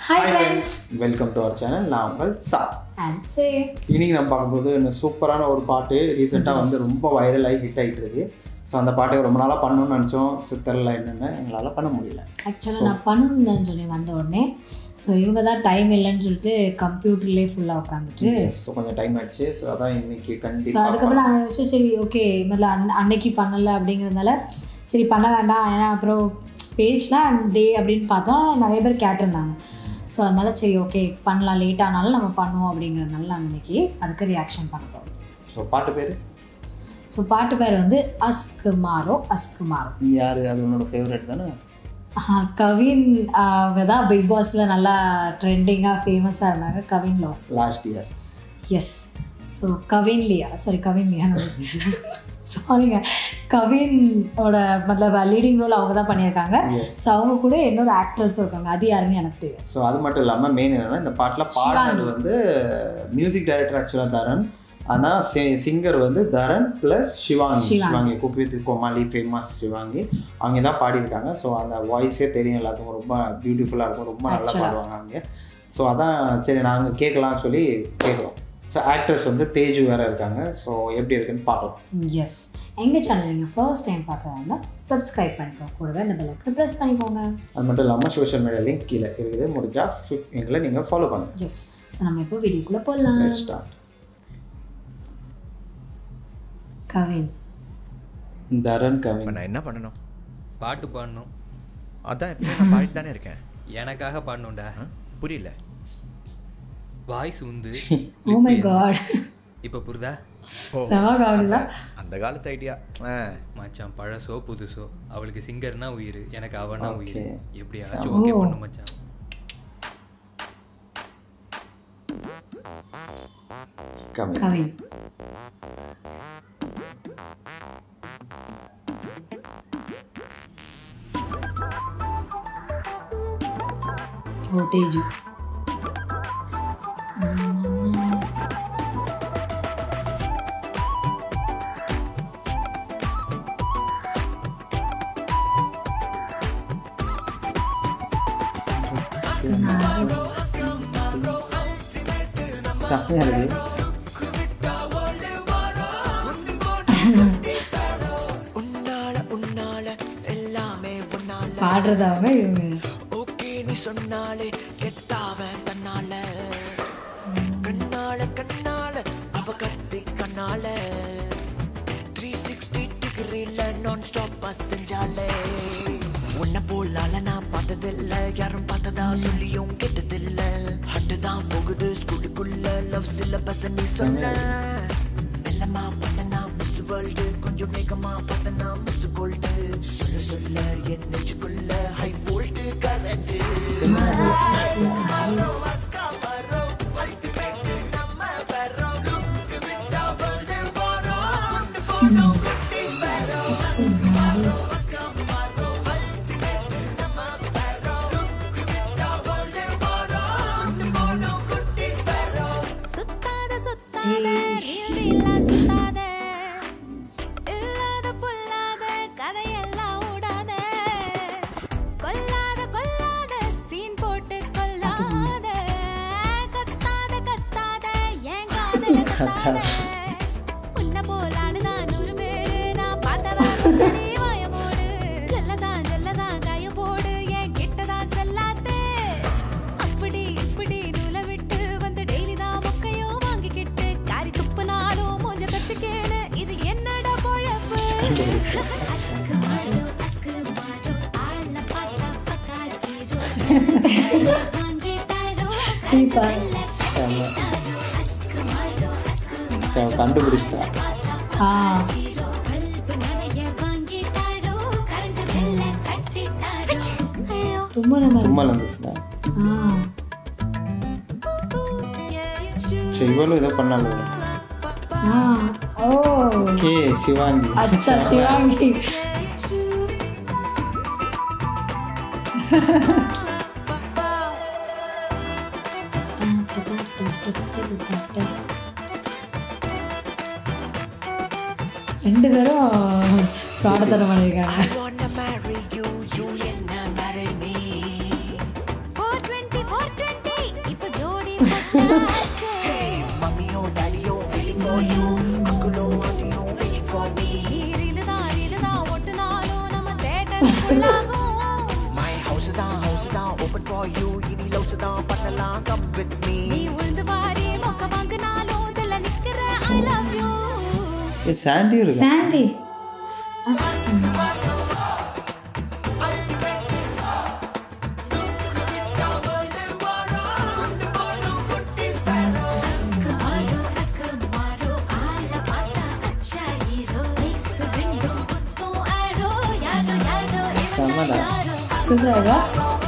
Hi friends. Welcome to our channel நான் உங்கள் சா And say, இன்னைக்கு நம்ம பார்க்கும்போது இந்த சூப்பரான ஒரு பாட்டு ரீசெண்டாக வந்து ரொம்ப வைரல் ஆகி ஹிட் ஆகிட்டு இருக்கு ஸோ அந்த பாட்டை ரொம்ப நாளாக பண்ணணும்னு நினச்சோம் சித்தரில் என்னென்னு எங்களால் பண்ண முடியல ஆக்சுவலாக நான் பண்ணணும்னு சொல்லி வந்த உடனே ஸோ இவங்க தான் டைம் இல்லைன்னு சொல்லிட்டு கம்ப்யூட்டர்லேயே ஃபுல்லாக உட்காந்துட்டு ஸோ கொஞ்சம் டைம் ஆயிடுச்சு ஸோ அதான் இன்னைக்கு ஸோ கண்டிப்பாக அதுக்கப்புறம் நாங்கள் யோசிச்சு சரி ஓகே முதல்ல அன் அன்னைக்கு பண்ணலை அப்படிங்கிறதுனால சரி பண்ண வேண்டாம் ஏன்னா அப்புறம் பேஜ்னா டே அப்படின்னு பார்த்தோம் நிறைய பேர் கேட்டிருந்தாங்க ஸோ அதனால சரி ஓகே பண்ணலாம் லேட் ஆனாலும் நம்ம பண்ணுவோம் அப்படிங்கிறதுனால நாங்கள் இன்னைக்கு அதுக்கு ரியாக்ஷன் பண்ண போகிறோம் ஸோ பாட்டு பேர் ஸோ பாட்டு பேர் வந்து அஸ்கு மாறோ அஸ்கு மாறோ யார் அது உன்னோட ஃபேவரட் தானே ஆஹ் கவின் ஆஹ் அவங்க தான் பிக் பாஸில் நல்லா ட்ரெண்டிங்காக ஃபேமஸாக இருந்தாங்க கவின் லாஸ் last year yes so Kavin Liya sorry Kavin Liya சாரிங்க கவினோட மத்தலப் லீடிங் ரோல் அவங்க தான் பண்ணியிருக்காங்க எஸ் ஸோ அவங்க கூட இன்னொரு ஆக்ட்ரஸும் இருக்காங்க அது யாருன்னு எனக்கு தெரியும் ஸோ அது மட்டும் இல்லாமல் மெயின் என்னன்னா இந்த பாட்டில் பாடினது வந்து மியூசிக் டைரக்டர் ஆக்சுவலாக தரன் ஆனால் சிங்கர் வந்து Dharan plus Sivaangi Sivaangi. Sivaangi cook with Comali famous Sivaangi அவங்க தான் பாடியிருக்காங்க ஸோ அந்த வாய்ஸே தெரியும் எல்லாத்துக்கும் ரொம்ப பியூட்டிஃபுல்லாக இருக்கும் ரொம்ப நல்லா Actually. பாடுவாங்க அவங்க ஸோ அதான் சரி நாங்கள் கேட்கலாம்னு சொல்லி கேட்குறோம் ஸோ ஆக்ட்ரஸ் வந்து தேஜு வேறு இருக்காங்க ஸோ எப்படி இருக்குன்னு பார்க்கலாம் எஸ் எங்கள் சேனல் நீங்கள் ஃபர்ஸ்ட் டைம் பார்க்க இருந்தால் சப்ஸ்கிரைப் பண்ணிக்கோங்க கூடவே அந்த பெல்லைக்கனை ப்ரெஸ் பண்ணிக்கோங்க அது மட்டும் இல்லாமல் சோஷியல் மீடியா லிங்க் கீழே இருக்குது முடிஞ்சால் எங்களை நீங்கள் ஃபாலோ பண்ணுங்கள் எஸ் ஸோ நம்ம இப்போ வீடியோக்குள்ளே போடலாம் ஸ்டார்ட் கவின் தரன் இப்போ கவின் நான் என்ன பண்ணணும் பாட்டு பாடணும் அதான் எப்பயும் நான் பாடிட்டு தானே இருக்கேன் எனக்காக பாடணும்டா ஆ? புரியல வாய்ஸ் உந்து ஓ மை காட் இப்போ புரியுதா செம காமெடி அந்த காலத்து ஐடியா மச்சான் பழசோ புதுசோ அவளுக்கு சிங்கர்னா உயிர் எனக்கு அவனா உயிர் Okay. எப்படியாச்சும் ஓகே ஓ. பண்ணு மச்சான் கவின் கவின் ஓ தேஜு செம்மையாக இருக்குது உன்னால உன்னால எல்லாமே உன்னால பாடுறதாவே இவங்க ஓகே நீ சொன்னாலே கெட்டாவ தன்னால கண்ணால கண்ணால அவ கத்தி கண்ணால த்ரீ சிக்ஸ்டி டிகிரில நான் ஸ்டாப்பா செஞ்சாலே உன்னை போலால நான் பார்த்ததில்ல யாரும் பார்த்ததா சொல்லியும் கேட்டதில்ல ஹட்டு தான் போகுது ஸ்கூலுக்குள்ள லவ் சிலபஸ் நீ சொல்ல மெல்லமா பார்த்தனா மிஸ் வேர்ல்டு கொஞ்சம் வேகமா பார்த்தனா மிஸ் கோல்டு சொல்ல சொல்ல என் நெஞ்சுக்குள்ள ஹை வோல்ட் கரண்ட் சுத்தாத சுத்தாத ரீதியில்லா சுத்தாத இல்லாத பொல்லாத கதையெல்லாம் ஓடாத கொல்லாத கொல்லாத சீன் போட்டு கொல்லாத கத்தாத கத்தாத ஏன் காதல கத்தாத உன்னை போல ஆளுதான் நூறு பேரு நான் பார்த்தவா நீ வாய மூடு ஜல்லதான் ஜல்லதான் காய போடு என் கிட்டதான் செல்லாதே அப்படி இப்படி நூலை விட்டு வந்து டெய்லி தான் மொக்கையோ வாங்கிக்கிட்டு காரி துப்புனாலும் மூஞ்ச கத்துக்கேன்னு இது என்னடா பொழப்பு அஸ்கு மாடு, அஸ்கு மாடு, ஆள பார்த்தா பக்கா zero. வாங்கிட்டாரோ, டீப்பா. செம்ம அஸ்கு மாடு, அஸ்கு சரி, கண்டுபிடிச்சிட்டா ஆ zero. பல்பு நிறைய வாங்கிட்டாரோ, கரண்ட் பில்ல கட்டிட்டாரோ. ஐயோ தும்மல் மாதிரி தும்மல் வந்துச்சுன்னா ஆ சரி இவ்வளோ இதை பண்ணாலும் ஆ ஓ ஓகே சிவாங்கி அச்சா சிவாங்கி ரெண்டு பேரும் பாடத்தனம் பண்ணியிருக்காங்க I wanna marry you, you என்ன marry me. 420, 420, open for you இனி லவ்ஸ் தான் பண்ணலாம் கம் வித் மீ நீ உழுந்து வாரி மொக்க வாங்கினாலும் இதுல நிக்கிற ஐ லவ் யூ சாண்டியும் இருக்கு சாண்டி மாரோ அஸ்கு மாரோ ஆள பார்த்தா அச்சா ஹீரோ லேஸ் ரெண்டும் குத்தும் ஆரோ யாரோ யாரோ இவன் செம்மடா. யாரோ சூப்பரா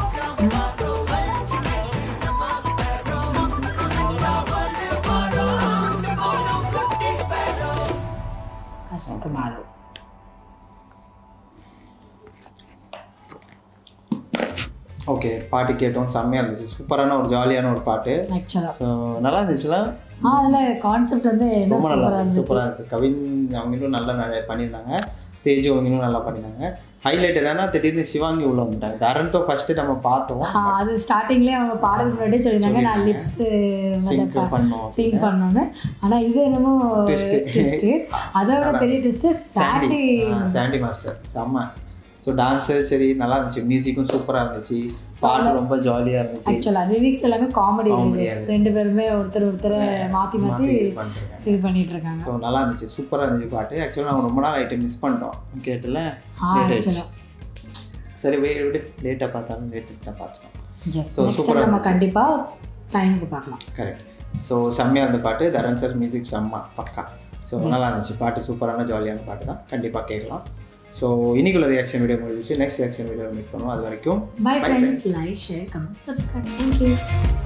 அஸ்குமாரோ ஓகே பாட்டு கேட்டோம் செம்மையாக இருந்துச்சு சூப்பரான ஒரு ஜாலியான ஒரு பாட்டு ஆக்சுவலாக ஸோ நல்லா இருந்துச்சுல ஆ அதில் கான்செப்ட் வந்து என்ன ரொம்ப நல்லா சூப்பராக இருந்துச்சு இருந்துச்சு சூப்பராக இருந்துச்சு கவின் அவங்களும் நல்லா நிறைய பண்ணியிருந்தாங்க தேஜு அவங்களும் நல்லா பண்ணியிருந்தாங்க ஹைலைட் என்னன்னா திடீர்னு சிவாங்கி உள்ள வந்துட்டாங்க தரன் தான் ஃபர்ஸ்ட் நம்ம பார்த்தோம் ஆ, அது ஸ்டார்டிங்லேயே அவங்க பாடலுக்கு முன்னாடியே சொல்லியிருந்தாங்க நான் லிப்ஸ் Sync பண்ணோம் சிங் பண்ணோன்னு ஆனால் இது என்னமோ Twist. ட்விஸ்ட்டு அதோட பெரிய ட்விஸ்ட்டு சாண்டி சாண்டி சாண்டி மாஸ்டர் செம்ம ஸோ டான்ஸு சரி நல்லா இருந்துச்சு மியூசிக்கும் சூப்பராக இருந்துச்சு பாட்டு ரொம்ப ஜாலியாக இருந்துச்சு ஆக்சுவலாக லிரிக்ஸ் எல்லாமே காமெடி Comedy லிரிக்ஸ் ரெண்டு பேருமே ஒருத்தர் ஒருத்தரை மாற்றி மாற்றி பண்ணிருக்காங்க இது பண்ணிட்டு இருக்காங்க ஸோ நல்லா இருந்துச்சு சூப்பராக இருந்துச்சு பாட்டு ஆக்சுவலாக நாங்கள் ரொம்ப நாள் ஐட்டம் மிஸ் பண்ணிட்டோம் கேட்டல ஆ லேட் ஆயிடுச்சு ஆக்சுவலாக சரி வே விடு லேட்டாக பார்த்தாலும் லேட்டஸ்ட்டாக பார்த்துட்டோம் yes So, next super time நம்ம இருந்துச்சு. கண்டிப்பாக டைமுக்கு பார்க்கலாம் கரெக்ட் ஸோ செம்மையாக இருந்த பாட்டு தரன் சார் மியூசிக் செம்ம பக்கா ஸோ நல்லா இருந்துச்சு பாட்டு சூப்பரான ஜாலியான பாட்டு தான் கண்டிப்பாக கேட்கலாம் ஸோ இன்னைக்குள்ள ரியாக்ஷன் வீடியோ முடிஞ்சிச்சு நெக்ஸ்ட் ரியாக்ஷன் வீடியோ மீட் பண்ணுவோம் அது வரைக்கும் bye Bye, friends friends. Like share comment subscribe thank you